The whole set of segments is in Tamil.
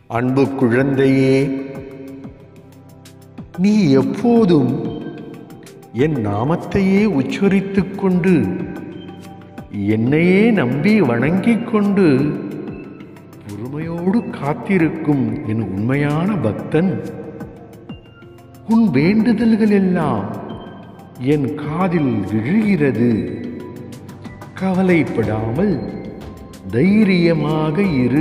அன்பு குழந்தையே நீ எப்போதும் என் நாமத்தையே உச்சரித்துக் கொண்டு என்னையே நம்பி வணங்கிக் கொண்டு பொறுமையோடு காத்திருக்கும் என் உண்மையான பக்தன் உன் வேண்டுதல்கள் எல்லாம் என் காதில் விழுகிறது கவலைப்படாமல் தைரியமாக இரு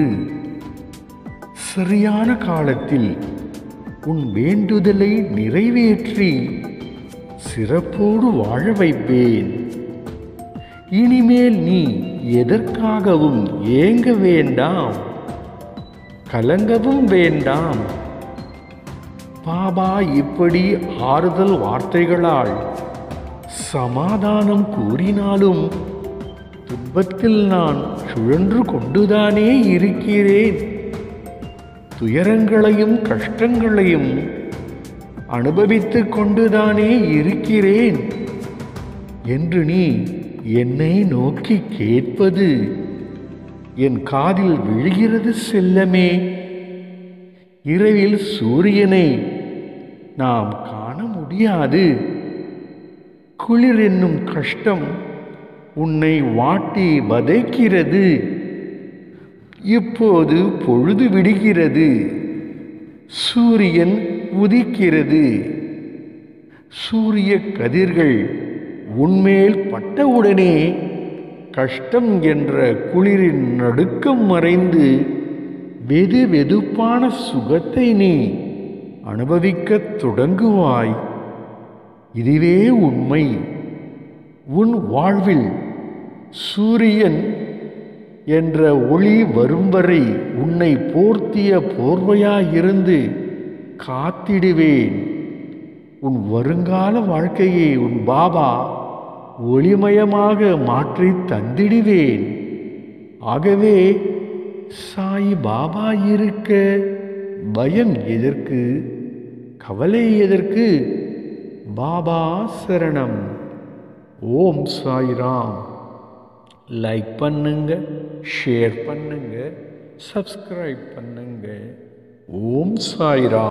சரியான காலத்தில் உன் வேண்டுதலை நிறைவேற்றி சிறப்போடு வாழ வைப்பேன் இனிமேல் நீ எதற்காகவும் ஏங்க வேண்டாம் கலங்கவும் வேண்டாம் பாபா இப்படி ஆறுதல் வார்த்தைகளால் சமாதானம் கூறினாலும் துன்பத்தில் நான் சுழன்று கொண்டுதானே இருக்கிறேன் துயரங்களையும் கஷ்டங்களையும் அனுபவித்துக் கொண்டுதானே இருக்கிறேன் என்று நீ என்னை நோக்கி கேட்பது என் காதில் விழுகிறது செல்லமே இரவில் சூரியனை நாம் காண முடியாது குளிர் என்னும் கஷ்டம் உன்னை வாட்டி வதைக்கிறது இப்போது பொழுது விடுகிறது சூரியன் உதிக்கிறது சூரிய கதிர்கள் உன்மேல் பட்டவுடனே கஷ்டம் என்ற குளிரின் நடுக்கம் மறைந்து வெது வெதுப்பான சுகத்தை நீ அனுபவிக்கத் தொடங்குவாய் இதுவே உண்மை உன் வாழ்வில் சூரியன் என்ற ஒளி வரும் வரை உன்னை போர்த்திய போர்வையாயிருந்து காத்திடுவேன் உன் வருங்கால வாழ்க்கையை உன் பாபா ஒளிமயமாக மாற்றி தந்திடுவேன் ஆகவே சாய் பாபா இருக்க பயம் எதற்கு கவலை எதற்கு பாபா சரணம் ஓம் சாய்ராம் லைக் பண்ணுங்க ஷேர் பண்ணுங்க சப்ஸ்கிரைப் பண்ணுங்க ஓம் சாய்ராம்